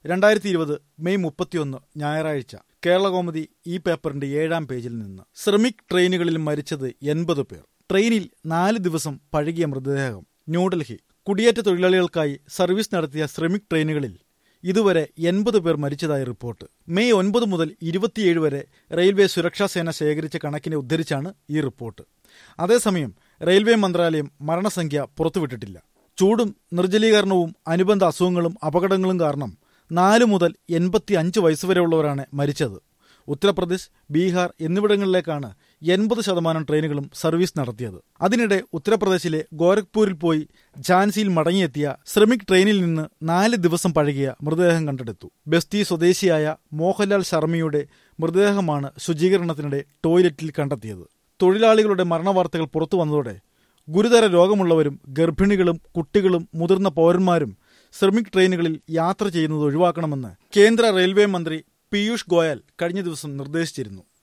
രണ്ടായിരത്തി ഇരുപത് മെയ് മുപ്പത്തിയൊന്ന് ഞായറാഴ്ച കേരളകൗമുദി ഈ പേപ്പറിന്റെ ഏഴാം പേജിൽ നിന്ന് ശ്രമിക് ട്രെയിനുകളിൽ മരിച്ചത് എൺപത് പേർ ട്രെയിനിൽ നാല് ദിവസം പഴകിയ മൃതദേഹം ന്യൂഡൽഹി കുടിയേറ്റ തൊഴിലാളികൾക്കായി സർവീസ് നടത്തിയ ശ്രമിക് ട്രെയിനുകളിൽ ഇതുവരെ എൺപത് പേർ മരിച്ചതായി റിപ്പോർട്ട് മെയ് ഒൻപത് മുതൽ ഇരുപത്തിയേഴ് വരെ റെയിൽവേ സുരക്ഷാ സേന ശേഖരിച്ച കണക്കിനെ ഉദ്ധരിച്ചാണ് ഈ റിപ്പോർട്ട് അതേസമയം റെയിൽവേ മന്ത്രാലയം മരണസംഖ്യ പുറത്തുവിട്ടിട്ടില്ല ചൂടും നിർജ്ജലീകരണവും അനുബന്ധ അസുഖങ്ങളും അപകടങ്ങളും കാരണം നാല് മുതൽ എൺപത്തി അഞ്ച് വയസ്സുവരെയുള്ളവരാണ് മരിച്ചത് ഉത്തർപ്രദേശ് ബീഹാർ എന്നിവിടങ്ങളിലേക്കാണ് എൺപത് ശതമാനം ട്രെയിനുകളും സർവീസ് നടത്തിയത് അതിനിടെ ഉത്തർപ്രദേശിലെ ഗോരഖ്പൂരിൽ പോയി ഝാൻസിയിൽ മടങ്ങിയെത്തിയ ശ്രമിക് ട്രെയിനിൽ നിന്ന് നാല് ദിവസം പഴകിയ മൃതദേഹം കണ്ടെടുത്തു ബസ്തി സ്വദേശിയായ മോഹൻലാൽ ശർമ്മയുടെ മൃതദേഹമാണ് ശുചീകരണത്തിനിടെ ടോയ്ലറ്റിൽ കണ്ടെത്തിയത് തൊഴിലാളികളുടെ മരണവാർത്തകൾ പുറത്തു വന്നതോടെ ഗുരുതര രോഗമുള്ളവരും ഗർഭിണികളും കുട്ടികളും മുതിർന്ന പൗരന്മാരും ശ്രമിക് ട്രെയിനുകളിൽ യാത്ര ചെയ്യുന്നത് ഒഴിവാക്കണമെന്ന് കേന്ദ്ര റെയിൽവേ മന്ത്രി പീയൂഷ് ഗോയൽ കഴിഞ്ഞ ദിവസം നിർദ്ദേശിച്ചിരുന്നു